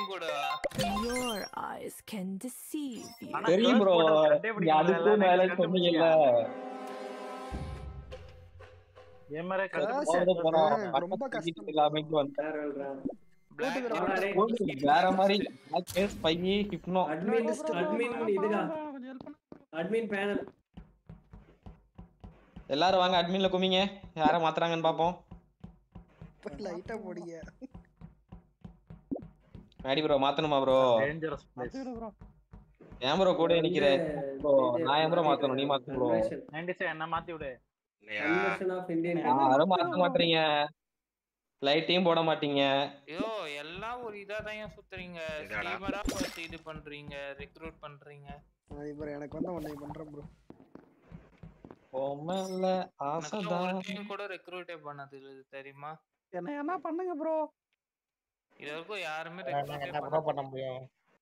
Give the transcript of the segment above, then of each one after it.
கூட Your eyes can deceive you. ஆனா தெரியும் girls ப்ரோ photo கண்டே நீ பிடிக்கல, அதுக்கும் எல்லாம் மேல nice சொன்னீங்கல்ல என் மாதிரி Girls கண்டுபிடிச்சா போறது போனா ஆ, ரொம்ப பக்கத்து கஷ்டம். வீட்டுக்கு எல்லாமே வந்தேன் வேற வேற Black போட்டுக்கிறேன். and டேய். white. வேற மாதிரி black face, பையி ஹிப்னோ அட்மின் அட்மின் இதுடா கொஞ்சம் help பண்ணு. அட்மின் பேனல் எல்லாரும் வாங்க அட்மின்ல குமிங்க யார மாத்துறாங்கன்னு பாப்போம் லைட்டா போடிங்க மேடி ப்ரோ மாத்தணுமா ப்ரோ Dangerous place. பாத்துக்கிடு bro. ஏன் ப்ரோ கூட நிக்கிற bro, நான் ஏன் bro மாத்தணும்? நீ மாத்து bro. 97 என்ன மாத்தி விடு கன்வர்ஷன் ஆஃப் இந்தியன் யாரும் மாத்த மாட்டீங்க லைட்டையும் போட மாட்டீங்க ஐயோ எல்லாம் ஒரு இதா தான் ஏன் சுத்துறீங்க இதாடா. ஸ்ட்ரீமரா பார்த்து இது பண்றீங்க ரெக்ரூட் பண்றீங்க இப்போ எனக்கு வந்து உன்னை பண்றேன் ப்ரோ பொம்மல எனக்கெல்லாம் ஆசைதான் ஒரு டைம் கூட ரெக்ரூட்டே பண்ணது இல்ல இது தெரியுமா என்ன என்ன பண்ணுங்க ப்ரோ இது வரைக்கும் யாருமே நாங்க ரெக்ரூட்டே என்ன bro பண்ண பண்ண முடியும்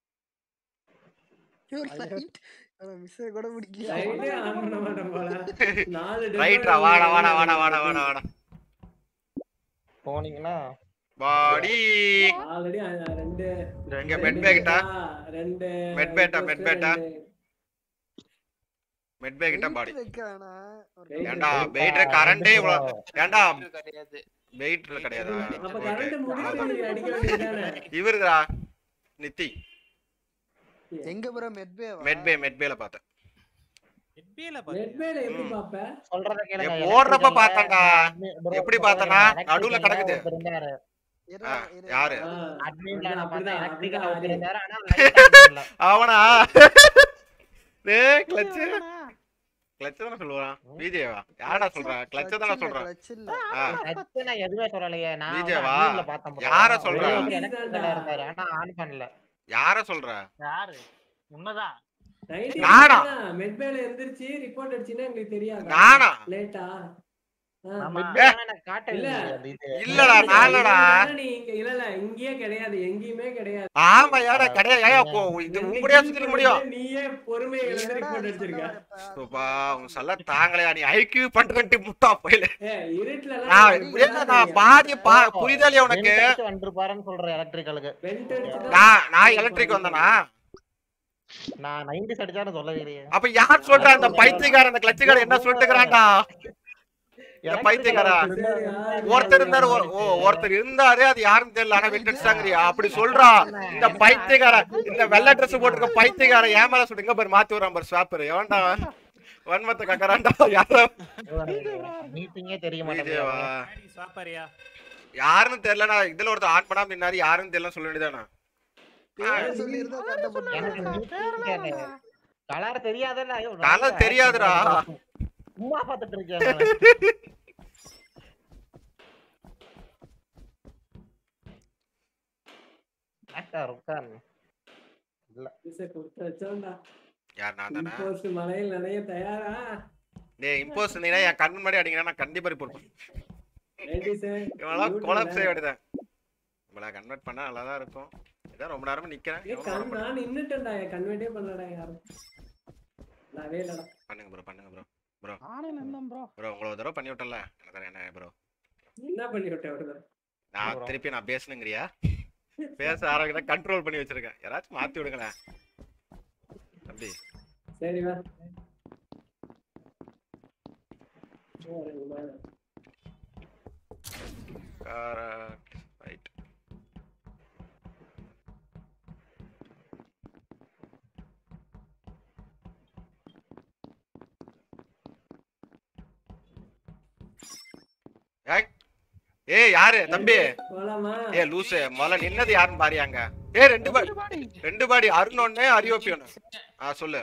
லைட் மிஸ் கூட பிடிக்கல லைட்டே ஆன் பண்ண மாட்டேன் போல நாலு ரைட்ரா வாடா வாடா வாடா வாடா வாடா வாடா போனீங்கன்னா பாடி ஆல்ரெடி ரெண்டு இங்க மெட் பேக்கிட்டா ரெண்டு மெட் பேட்டா மெட் பேட்டா மெட் பேக்கிட்டா பாடி வைக்க வேணாம் ஒரு Weight ஏன்டா இருக்கு. வெயிட்ல கரண்டே இவ்வளவு ஏன்டா இது கிடையாது வெயிட்ல கிடையாதா அப்ப ஓகே கரண்ட் முடிச்சு நீங்க அடிக்க வேண்டியதானே இவருடா நித்தி எங்க ப்ரோ மெட்பே மெட்பே மெட்பேல பார்த்தேன் நெட்பேல எப்படி பாப்ப சொல்றத கேளுங்க ஏ, போடுறப்ப electrical ல பார்த்தேன்டா. admin- bro, எப்படி bro, பார்த்தனா? electrical நடுவுல ல கிடக்குது. ஒருத்தர் இருந்தாரு. ஆ, யாரு ஆ, admin ல நான் அப்படிதான், பார்த்தேன், electrical ல அப்படிதான் ஒருத்தர் ஆடி. இருந்தாரு, ஆனா light on பண்ணல. அவனா டேய் கிளட்ச் கிளட்ச் தானே சொல்லுவான் விஜயவா யாரடா சொல்றா கிளட்ச் தானே சொல்றான் கிளட்ச் இல்ல ஆ, touch நான் எதுவுமே சொல்லலையே நான் வந்து விஜயவா? admin ல பார்த்தேன் bro. யார சொல்றா? வெளிய வந்து electrical ல இருந்தாரு, ஆனா on பண்ணல. யார சொல்ற யாரு உண்மைதான் நைட்டு நானா? மெட்பேல எந்திரிச்சு ரிப்போர்ட் அடிச்சுன்னா எங்களுக்கு தெரியாது நானா லேட்டா ஆமா ஆனா எனக்கு காட்டவே இல்ல. இல்லையே அந்த இது. இல்லடா நான்லடா நீ இங்க இல்ல இல்ல இங்கேயே கிடையாது எங்கேயுமே கிடையாது ஆமா யாரா கிடையாது ஏயா போ இது உங்களுடைய சுத்திர முடியும் நீயே பொறுமையை இழந்து ரிப்போர்ட் அடிச்சிருக்க சூப்பா உன் சொல்ல தாங்கலையா நீ ஐக்கியூ பண்றேன்ட்டு முட்டா போயில ஏ இருட்டுல நான் இப்படியே நான் பாதி பா புரிதலையா உனக்கு Vent அடிச்சு வந்துருப்பாருன்னு சொல்றேன் electrical-க்கு. வெண்ட் அடிச்சு நான் நான் எலக்ட்ரிக் வந்தனா நான் 90s அடிச்சாலும் சொல்லவே இல்லையே. அப்ப யார் சொல்றா அந்த பைத்தியக்காரன் அந்த கிளச்சுக்காரன் என்ன சொல்லிட்டுக்கிறான்டா இந்த பைத்தியக்காரா ஒருத்தர் இருந்தாரு ஒரு- ஓ ஒருத்தர் இருந்தாரு அது யாருன்னு தெரியல ஆனா வெட்டடிச்சாங்கறியா அப்படி சொல்றா இந்த பைத்தியக்கார இந்த வெள்ளை ட்ரெஸ் போட்டிருக்க பைத்தியக்கார ஏன் மேல சொல்லுங்க பாரு மாத்தி விடுறான் பாரு ஸ்வாப்பர் எவன்டா வன்மத்தை கக்கறான்டா யாரோ மீட்டிங்கே தெரிய விஜயவா மாட்டேங்குது சாப்பாரியா யாருன்னு தெரியல நான் இதுல ஒருத்தர் ஆன் பண்ணாம நின்னாரு யாருன்னு தெரியல சொல்ல வேண்டியதானா பேர் சொல்லியிருந்தா கட்ட எனக்கு மீட்டிங் கலர் தெரியாதுல்ல ஐயோ கலர் தெரியாதுடா சும்மா பார்த்துட்டு இருக்கேன் நானு. டாக்டர் உட்காருங்க வச்சோண்டா யார் நான் தானே இம்போஸ்ட் மலையில் நனைய தயாரா டேய் இம்போஸ் நீனா என் கண் முன்னாடி அடிங்கன்னா நான் கண்டிப்பா ரிப்போர்ட் பண்ணுவேன் லேடிஸ் இவெல்லாம் கொலாப் செய்ய வேண்டியதான் இவளை கன்வெர்ட் பண்ணா நல்லா தான் இருக்கும் இதான் ரொம்ப நேரமா நிக்கிறேன் ஏ எவ்வளவு கண் நேரம் பண்ண- நான் நின்னுட்டேன்டா கன்வெர்ட்டே பண்ணலடா யாரும் நவே இல்லடா பண்ணுங்க ப்ரோ பண்ணுங்க ப்ரோ ஆன்லைன் இருந்தோம் ப்ரோ ப்ரோ உங்களை ஒரு தடவை பண்ணி விட்டல எனக்கு என்ன ப்ரோ என்ன பண்ணி விட்டேன் விடுதல் நான் bro. திருப்பி நான் பேசணுங்கிறியா பேச ஆரம்பிக்கிறேன் கண்ட்ரோல் பண்ணி வச்சிருக்கேன் யாராச்சும் மாத்தி விடுங்களேன் அப்படி சரி வா ஓ, ரெண்டு மேல. ரைட் ஏய் ஏய் யாரு தம்பி போலாமா ஏ லூசு முதல்ல நின்னது யாருன்னு பாரியாங்க ஏ ரெண்டு பாடி ரெண்டு பாடி அருண் ஒண்ணு அரியோப்பி ஒண்ணு ஆ சொல்லு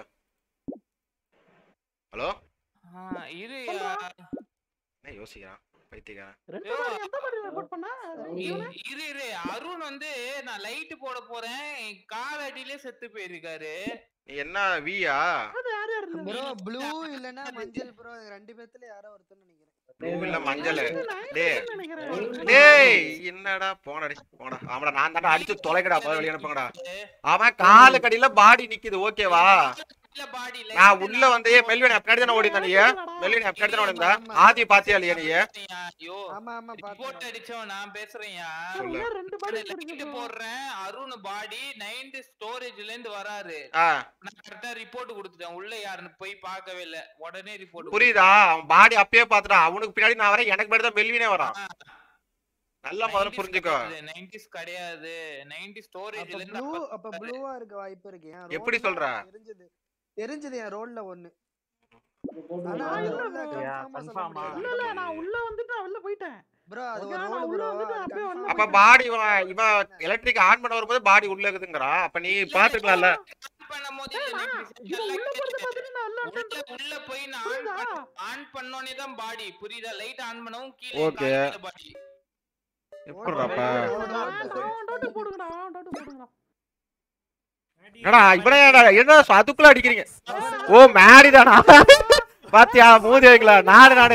ஹலோ ஆ, இரு என்ன யோசிக்கிறான் பைத்தியக்காரன் ரெண்டு பேரும் எந்த மாதிரி ரிப்போர்ட் பண்ணா இரு- இரு இரு அருண் வந்து நான் லைட் போட போறேன் என் கால் அடியிலே செத்து போயிருக்காரு நீ என்ன வியா அது யார் யார் இருந்தீங்க? ப்ரோ ப்ளூ இல்லனா மஞ்சள் ப்ரோ ரெண்டு பேத்துல யாரோ ஒருத்தர் நினைக்கிறேன் ப்ளூ இல்ல மஞ்சள் இது நான் டேய் நினைக்கிறேன். டேய் என்னடா போனடி போடா ஆமாடா நான் தான்டா அடிச்சு தொலைக்கடா போய் வெளிய அனுப்புங்கடா அவன் காலு கடியில பாடி நிக்குது ஓகேவா இல்ல பாடி நான் உள்ள வந்து மெல்வின் பின்னாடி தானே ஓடி இருந்தா நீ மெல்வின் பின்னாடி தானே ஓடி இருந்தா ஆதி பாத்தியா இல்லையா நீ ஐயோ ஆமா ஆமா ரிப்போர்ட் பாத்து அடிச்சோம் நான் பேசுறேன்யா சொல்லு. ஏன் ரெண்டு பாடி லைட் போடுறேன் அருண் பாடி நைன்த் ஸ்டோரேஜ்ல இருந்து வராரு ஆ நான் கரெக்டா ரிப்போர்ட் கொடுத்துட்டேன் உள்ள யாருன்னு போய் பார்க்கவே இல்ல உடனே ரிப்போர்ட் புரியுதா அவன் பாடி அப்பயே பாத்துட்டான் அவனுக்கு பின்னாடி நான் வரேன் எனக்கு பின்னாடி தான் மெல்வினே வரான் நல்லா முதல்ல புரிஞ்சுக்கோ நைன்டிஸ் கிடையாது நைன்டி அப்ப ஸ்டோரேஜ்ல இருந்து ப்ளூ அப்ப அப்ப ப்ளூவா இருக்க வாய்ப்பு இருக்கு என் எப்படி roll ல சொல்ற? தெரிஞ்சது தெரிஞ்சது என் ரோல்ல ஒண்ணு போட்டு ஆனா நான் அந்த இல்ல roll ல bro. confirm ஆ சொல்ல confirm ஆ? முடியாது. இல்ல இல்ல நான் உள்ள வந்துட்டு நான் வெளில போயிட்டேன் bro அது Okay, ஒரு நான் ரோல் உள்ள ப்ரோ வந்துட்டு அப்படியே வெளில அப்ப போயிட்டேன். பாடி இவன் இவன் எலக்ட்ரிக் ஆன் பண்ண வரும்போது பாடி உள்ள இருக்குதுங்கறா அப்ப நீ பாத்துக்கலாம்ல பண்ணும்போது ஏய், இல்ல, நான் 90s இவன் உள்ள போறத எல்லாம் பார்த்துட்டு நான் வெளில வந்துட்டேன். உள்ள உள்ள போய் நான் ஆன் புரியுதா? ஆன் பண்ணோனே தான் பாடி புரியுதா லைட் ஆன் பண்ணவும் கீழே Okay. பாடி எப்படிறாப்ப நான் நான் doubt போடுங்கடா, doubt போடுங்கடா. என்னடா இவனே என்ன அதுக்குள்ள அடிக்கிறீங்க ஓ மேரி தானா பாத்தியா மூதி வைக்கல நாடு நானே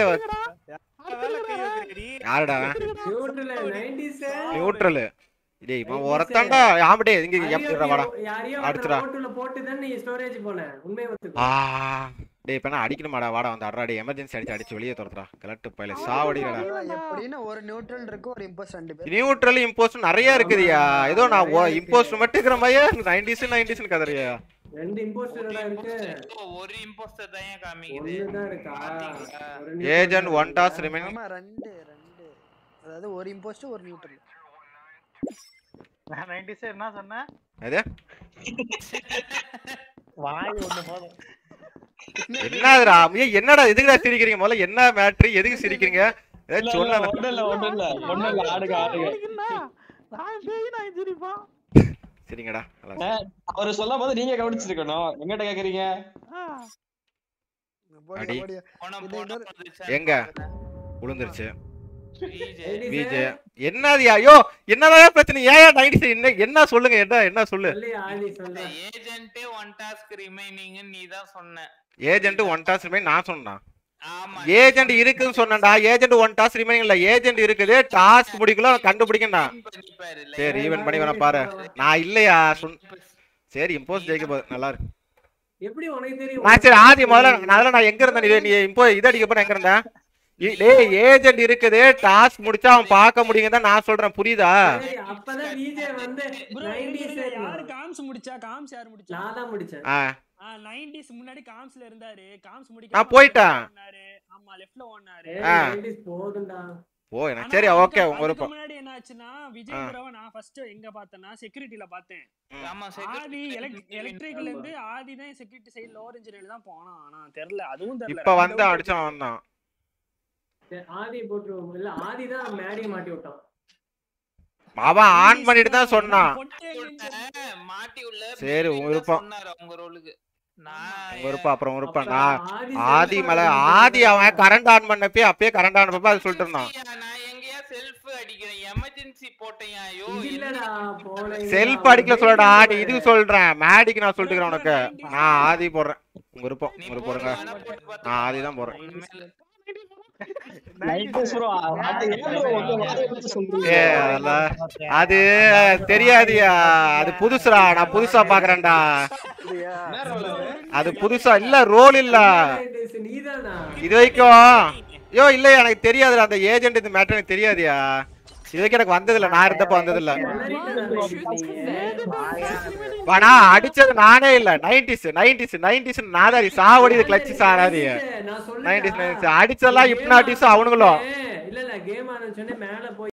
யாருடா அவன்? நியூட்ரல் 90s நியூட்ரல் டேய் இவன் ஒருத்தான்டா ஆமாடே இங்க எப்படிடா வாடா யாரையோ அடுத்துடா. ரோட்டுல போட்டு தான் நீ ஸ்டோரேஜ் போன உண்மையை ஒத்துக்கோ ஆ டேய் இப்ப நான் அடிக்கணுமாடா வாடா வந்து அட்ரா டேய் எமர்ஜென்சி அடிச்சு அடிச்சு வெளியே துரத்துறா கலட்டு பையில சாவடிடா எப்படின்னு ஒரு நியூட்ரல் இருக்கு ஒரு இம்போஸ் ரெண்டு பேர் நியூட்ரல் இம்போஸ்ட் நிறைய இருக்குதுயா ஏதோ நான் இம்போஸ்ட் மட்டும் இருக்கிற மாதிரியே நைன்டிஸ் நைன்டிஸ் கதறியா ரெண்டு இம்போஸ்டர் இருக்கு ஓ, ஒரு இம்போஸ்டர் தான் ஏன் காமிக்குது ஒண்ணுதான் இருக்கா பாத்தீங்களா? ஒரு ஏஜென்ட் ஒன் டாஸ் ரிமைனிங் ஆமா ரெண்டு ரெண்டு அதாவது ஒரு இம்போஸ்ட் ஒரு நியூட்ரல் நான் 90s என்ன சொன்னேன் அது வாய் ஒண்ணு போதும் என்னதுடா ஐயா, என்னடா எதுக்குடா சிரிக்கிறீங்க முதல்ல என்ன மேட்ரு எதுக்கு சிரிக்கிறீங்க ஏதாச்சும் சொன்னா ஒண்ணும் இல்ல ஒண்ணும் இல்ல ஒண்ணும் இல்ல ஆடுங்க ஆடுங்க எனக்கு என்ன? நான் பேய் நான் சிரிப்பா. சரிங்கடா நல்லா ஆ, அவரு சொல்லும் போது நீங்க கவனிச்சிருக்கணும் எங்கிட்ட கேக்குறீங்க ஆ, அடி. போன இது போன இன்னொரு- வந்துச்சா? எங்க? விழுந்துருச்சு விஜய். விஜே என்னது ஐயோ என்னதான் பிரச்சனை ஏன் நைன்டி என்ன என்ன சொல்லுங்க என்ன என்ன சொல்லு சொல்லி ஆதி இந்த சொல்ல ஏஜென்ட்டே ஒன் டாஸ்க் ரிமைனிங் நீ தான் சொன்ன ஏஜென்ட் ஒன் டாஸ் ரிமைன் நான் சொன்னேன் ஆமா ஏஜென்ட் இருக்குன்னு சொன்னேன்டா ஏஜென்ட் ஒன் டாஸ் ரிமைனிங் இல்ல ஏஜென்ட் இருக்குது டாஸ்க் முடிக்கல கண்டுபிடிக்கண்டா பண்ணி பாரு, like சரி ஈவன் பண்ணி வேணா பாரு நான் இல்லையா சொன் சரி இம்போஸ் ஜெயிக்க போகுது நல்லா இருக்கு எப்படி உனக்கு தெரியும் நான் சரி ஆதி முதல்ல நான் அதெல்லாம் நான் எங்க இருந்தேன் நீ- நீ இப்போ இது அடிக்க போன எங்க இருந்தேன் இ- டேய் ஏஜென்ட் இருக்குது டாஸ்க் முடிச்சா அவன் பார்க்க முடியுங்க தான் நான் சொல்றேன் புரியுதா சரி, அப்பதான் விஜய் வந்து Bro, 90s இருங்க, யாரு இருந்தான். காம்ஸ் முடிச்சா காம்ஸ் யார் முடிச்சா நான் தான் முடிச்சேன் ஆ ஆ 90s முன்னாடி காம்ஸ்ல இருந்தாரு காம்ஸ் முடிக்க நான் போயிட்டேன். ஆமா லெஃப்ட்ல ஓடுனாரு ஏய், ஆ. 90s போதும்டா ஓ எனக்கு ஆனா சரி அதுக்கு- ஓகே உங்க அதுக்கு விருப்பம் முன்னாடி என்ன ஆச்சுன்னா விஜய் ஆ. ப்ரோவை நான் ஃபர்ஸ்ட் எங்க பார்த்தேன்னா செக்யூரிட்டில பார்த்தேன் ஆமா ஆதி எலக்ட்ரிக்கல்ல இருந்து ஆதி தான் செக்யூரிட்டி சைடு லோவர் இன்ஜினியர் தான் போனான் ஆனா தெரியல அதுவும் தெரியல இப்ப ரெண்டு வந்து doubt அடிச்சான் வந்தான் சரி, ஆதி போட்டுருவோம் இல்ல ஆதி தான் மேடியை மாட்டி விட்டான் அவன் ஆன் பண்ணிட்டு தான் சொன்னான் பொட்டை எங்கன்னு மாட்டி உள்ள சரி, உங்க விருப்பம். சொன்னாரு அவங்க ரோலுக்கு நான் உங்க விருப்பம் அப்புறம் உங்க விருப்பம் அப்ப நான் ஆதி ஆதி self மேல ஆ ஆதி அவன் கரண்ட் ஆன் பண்ணப்பே அப்பயே கரண்ட் ஆன் பண்ணப்ப அது சொல்லிட்டு இருந்தான் நான் எங்கயா செல்ஃப் அடிக்கிறேன் எமர்ஜென்சி போட்டேன் ஐயோ இது இல்லடா போன இது செல்ஃப் அவன் அடிக்கல சொல்லடா baby நீ இது சொல்றேன் மேடிக்கு நான் சொல்லிட்டு உனக்கு நான் ஆதி போடுறேன் உங்க விருப்பம் நீ உங்க போடு, போடுங்க வேணா போட்டு பாத்துக்கோ. நான் ஆதி தான் போடுறேன் இனிமேல் நைன்டிஸ் ப்ரோ அது ஏன் bro உங்க வாயை வச்சு சொல்றீங்க ஏ அதெல்லாம் அது தெரியாதியா அது புதுசுடா நான் புதுசா பாக்குறேன்டா என்ன roll அது? அது புதுசா இல்ல ரோல் இல்ல நீதானா இது வரைக்கும் ஐயோ இல்ல எனக்கு தெரியாதுடா அந்த ஏஜென்ட் இந்த மேட்டர் எனக்கு தெரியாதியா இது வரைக்கும் எனக்கு வந்ததில்ல நான் இருந்தப்ப வந்ததில்ல ஆனா அடிச்சது நானே இல்ல நைன்டிஸ் நைன்டிஸ் நைன்டிஸ் நாதாரி சாவடி கிளச்சு சாராதி நான் நைன்டிஸ் சொல்லிட்டேன் நைன்டிஸ் அடிச்சதெல்லாம் இப்னாட்டிஸ் அவனுங்களும் இல்ல இல்ல கேம் ஆரம்பிச்சோடனே மேல போய்